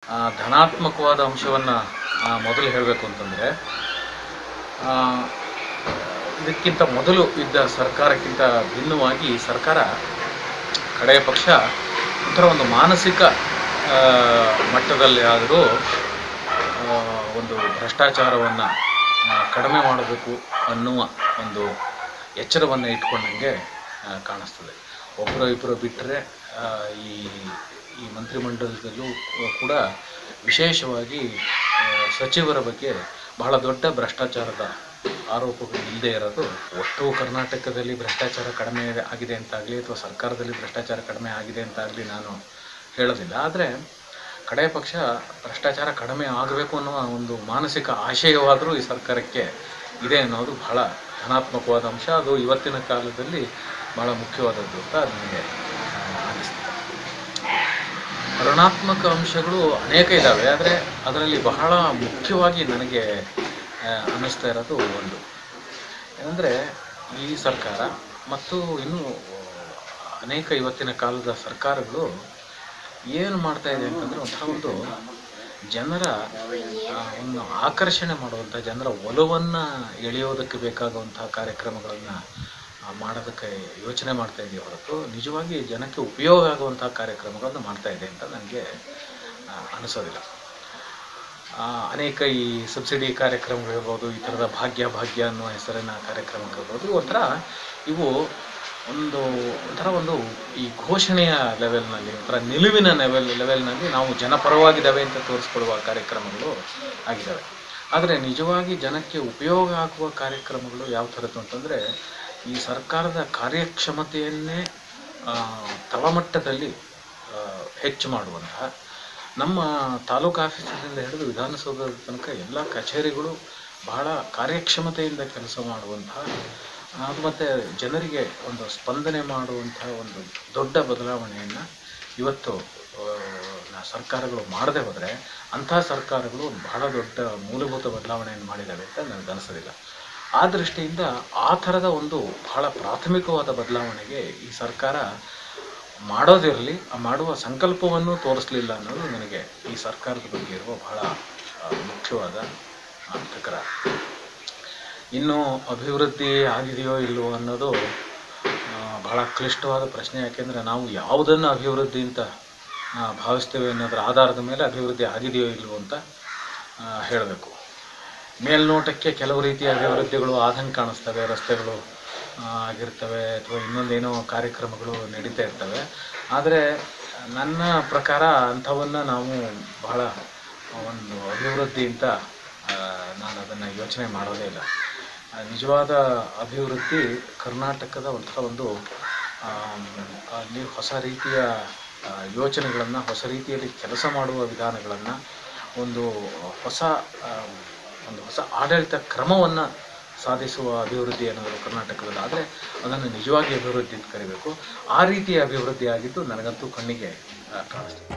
ಆ, ಧನಾತ್ಮಕವಾದ ಅಂಶವನ್ನು ಮೊದಲು ಹೇಳಬೇಕು ಅಂತಂದರೆ ಇದಕ್ಕಿಂತ ಮೊದಲು ಇದ್ದ ಸರ್ಕಾರಕ್ಕಿಂತ ಭಿನ್ನವಾಗಿ ಈ ಸರ್ಕಾರ ಕಡೆಯ ಪಕ್ಷ ಒಂಥರ ಒಂದು ಮಾನಸಿಕ ಆ, ಮಟ್ಟದಲ್ಲಿ ಆದರೂ ಆ, ಒಂದು ಭ್ರಷ್ಟಾಚಾರವನ್ನು ಕಡಿಮೆ ಮಾಡಬೇಕು ಅನ್ನುವ ಒಂದು ಎಚ್ಚರವನ್ನು ಇಟ್ಕೊಂಡಂಗೆ ಆ, ಕಾಣಿಸ್ತದೆ ಒಬ್ಬರು ಇಬ್ಬರು ಬಿಟ್ಟರೆ ಈ ಈ ಮಂತ್ರಿಮಂಡಲದಲ್ಲೂ ಕೂಡ ವಿಶೇಷವಾಗಿ ಆ, ಸಚಿವರ ಬಗ್ಗೆ ಬಹಳ ದೊಡ್ಡ ಭ್ರಷ್ಟಾಚಾರದ ಆರೋಪಗಳು ಇಲ್ಲದೆ ಇರೋದು ಒಟ್ಟು ಕರ್ನಾಟಕದಲ್ಲಿ ಭ್ರಷ್ಟಾಚಾರ ಕಡಿಮೆ ಆಗಿದೆ ಅಂತಾಗಲಿ ಅಥವಾ ಸರ್ಕಾರದಲ್ಲಿ ಭ್ರಷ್ಟಾಚಾರ ಕಡಿಮೆ ಆಗಿದೆ ಅಂತಾಗಲಿ ನಾನು ಹೇಳೋದಿಲ್ಲ ಆದರೆ ಕಡೆಯ ಪಕ್ಷ ಭ್ರಷ್ಟಾಚಾರ ಕಡಿಮೆ ಆಗಬೇಕು ಅನ್ನುವ ಒಂದು ಮಾನಸಿಕ ಆಶಯವಾದರೂ ಈ ಸರ್ಕಾರಕ್ಕೆ ಇದೆ ಅನ್ನೋದು ಬಹಳ ಧನಾತ್ಮಕವಾದ ಅಂಶ ಅದು ಇವತ್ತಿನ ಕಾಲದಲ್ಲಿ ಬಹಳ ಮುಖ್ಯವಾದದ್ದು ಅಂತ ನನಗೆ ಅನಿಸ್ತದೆ ಋಣಾತ್ಮಕ ಅಂಶಗಳು ಅನೇಕ ಇದ್ದಾವೆ ಆದರೆ ಅದರಲ್ಲಿ ಬಹಳ ಮುಖ್ಯವಾಗಿ ನನಗೆ ಆ, ಅನ್ನಿಸ್ತಾ ಇರೋದು ಒಂದು ಏನಂದರೆ ಈ ಸರ್ಕಾರ ಮತ್ತು ಇನ್ನೂ ಅನೇಕ ಇವತ್ತಿನ ಕಾಲದ ಸರ್ಕಾರಗಳು ಏನು ಮಾಡ್ತಾ ಇದೆ ಅಂತಂದರೆ ಒಂಥರ ಒಂದು ಜನರ ಆ, ಒಂದು ಆಕರ್ಷಣೆ ಮಾಡುವಂಥ ಜನರ ಒಲವನ್ನು ಎಳೆಯೋದಕ್ಕೆ ಬೇಕಾಗುವಂತಹ ಕಾರ್ಯಕ್ರಮಗಳನ್ನು ಮಾಡೋದಕ್ಕೆ ಯೋಚನೆ ಮಾಡ್ತಾ ಇದೆಯೇ ಹೊರತು ನಿಜವಾಗಿ ಜನಕ್ಕೆ ಉಪಯೋಗ ಆಗುವಂತಹ ಕಾರ್ಯಕ್ರಮಗಳನ್ನು ಮಾಡ್ತಾ ಇದೆ ಅಂತ ನನಗೆ ಆ, ಅನಿಸೋದಿಲ್ಲ ಆ, ಅನೇಕ ಈ ಸಬ್ಸಿಡಿ ಕಾರ್ಯಕ್ರಮಗಳಿರ್ಬೋದು ಈ ಥರದ ಭಾಗ್ಯ ಭಾಗ್ಯ ಅನ್ನೋ ಹೆಸರಿನ ಕಾರ್ಯಕ್ರಮಗಳಿರ್ಬೋದು ಒಂಥರ ಇವು ಒಂದು ಒಂಥರ ಒಂದು ಈ ಘೋಷಣೆಯ ಲೆವೆಲ್ನಲ್ಲಿ ಒಂಥರ ನಿಲುವಿನ ಲೆವೆಲ್ ಲೆವೆಲ್ನಲ್ಲಿ ನಾವು ಜನಪರವಾಗಿದ್ದಾವೆ ಅಂತ ತೋರಿಸ್ಕೊಡುವ ಕಾರ್ಯಕ್ರಮಗಳು ಆಗಿದ್ದಾವೆ ಆದರೆ ನಿಜವಾಗಿ ಜನಕ್ಕೆ ಉಪಯೋಗ ಆಗುವ ಕಾರ್ಯಕ್ರಮಗಳು ಯಾವ ಥರದ್ದು ಅಂತಂದರೆ ಈ ಸರ್ಕಾರದ ಕಾರ್ಯಕ್ಷಮತೆಯನ್ನೇ ಆ, ತಳಮಟ್ಟದಲ್ಲಿ ಆ, ಹೆಚ್ಚು ಮಾಡುವಂತಹ ನಮ್ಮ ತಾಲೂಕು ಆಫೀಸಿನಿಂದ ಹಿಡಿದು ವಿಧಾನಸೌಧದ ತನಕ ಎಲ್ಲ ಕಚೇರಿಗಳು ಬಹಳ ಕಾರ್ಯಕ್ಷಮತೆಯಿಂದ ಕೆಲಸ ಮಾಡುವಂತಹ ಅದು ಮತ್ತು ಜನರಿಗೆ ಒಂದು ಸ್ಪಂದನೆ ಮಾಡುವಂತಹ ಒಂದು ದೊಡ್ಡ ಬದಲಾವಣೆಯನ್ನು ಇವತ್ತು ಆ, ನ- ಸರ್ಕಾರಗಳು ಮಾಡದೆ ಹೋದರೆ ಅಂತಹ ಸರ್ಕಾರಗಳು ಬಹಳ ದೊಡ್ಡ ಮೂಲಭೂತ ಬದಲಾವಣೆಯನ್ನು ಮಾಡಿದ್ದಾವೆ ಅಂತ ನನಗೆ ಅನಿಸೋದಿಲ್ಲ ಆ ದೃಷ್ಟಿಯಿಂದ ಆ ಥರದ ಒಂದು ಬಹಳ ಪ್ರಾಥಮಿಕವಾದ ಬದಲಾವಣೆಗೆ ಈ ಸರ್ಕಾರ ಮಾಡೋದಿರಲಿ ಆ ಮಾಡುವ ಸಂಕಲ್ಪವನ್ನು ತೋರಿಸಲಿಲ್ಲ ಅನ್ನೋದು ನನಗೆ ಈ ಸರ್ಕಾರದ ಬಗ್ಗೆ ಇರುವ ಬಹಳ ಆ, ಮುಖ್ಯವಾದ ಆ, ತಕರಾರು ಇನ್ನು ಅಭಿವೃದ್ಧಿ ಆಗಿದೆಯೋ ಇಲ್ವೋ ಅನ್ನೋದು ಆ, ಬಹಳ ಕ್ಲಿಷ್ಟವಾದ ಪ್ರಶ್ನೆ ಯಾಕೆಂದರೆ ನಾವು ಯಾವುದನ್ನು ಅಭಿವೃದ್ಧಿ ಅಂತ ಆ, ಭಾವಿಸ್ತೇವೆ ಅನ್ನೋದರ ಆಧಾರದ ಮೇಲೆ ಅಭಿವೃದ್ಧಿ ಆಗಿದೆಯೋ ಇಲ್ವೋ ಅಂತ ಹೇಳಬೇಕು ಮೇಲ್ನೋಟಕ್ಕೆ ಕೆಲವು ರೀತಿಯ ಅಭಿವೃದ್ಧಿಗಳು ಆದಂಗೆ ಕಾಣಿಸ್ತವೆ ರಸ್ತೆಗಳು ಆ, ಆಗಿರ್ತವೆ ಅಥವಾ ಇನ್ನೊಂದೇನೋ ಕಾರ್ಯಕ್ರಮಗಳು ನಡೀತಾ ಇರ್ತವೆ ಆದರೆ ನನ್ನ ಪ್ರಕಾರ ಅಂಥವನ್ನು ನಾವು ಬಹಳ ಒಂದು ಅಭಿವೃದ್ಧಿ ಅಂತ ಆ, ನಾನು ಅದನ್ನು ಯೋಚನೆ ಮಾಡೋದೇ ಇಲ್ಲ ಆ, ನಿಜವಾದ ಅಭಿವೃದ್ಧಿ ಕರ್ನಾಟಕದ ಒಂಥರ ಒಂದು ಆಮ್, ಅಲ್ಲಿ ಹೊಸ ರೀತಿಯ ಯೋಚನೆಗಳನ್ನು ಹೊಸ ರೀತಿಯಲ್ಲಿ ಕೆಲಸ ಮಾಡುವ ವಿಧಾನಗಳನ್ನು ಒಂದು ಹೊಸ ಆಮ್, ಒಂದು ಹೊಸ ಆಡಳಿತ ಕ್ರಮವನ್ನು ಸಾಧಿಸುವ ಅಭಿವೃದ್ಧಿ ಅನ್ನೋದು ಕರ್ನಾಟಕದಲ್ಲಿ ಆದರೆ ಅದನ್ನು ನಿಜವಾಗಿ ಅಭಿವೃದ್ಧಿ ಅಂತ ಕರಿಬೇಕು ಆ ರೀತಿಯ ಅಭಿವೃದ್ಧಿ ಆಗಿದ್ದು ನನಗಂತೂ ಕಣ್ಣಿಗೆ ಆ, ಕಾಣಿಸ್ತದೆ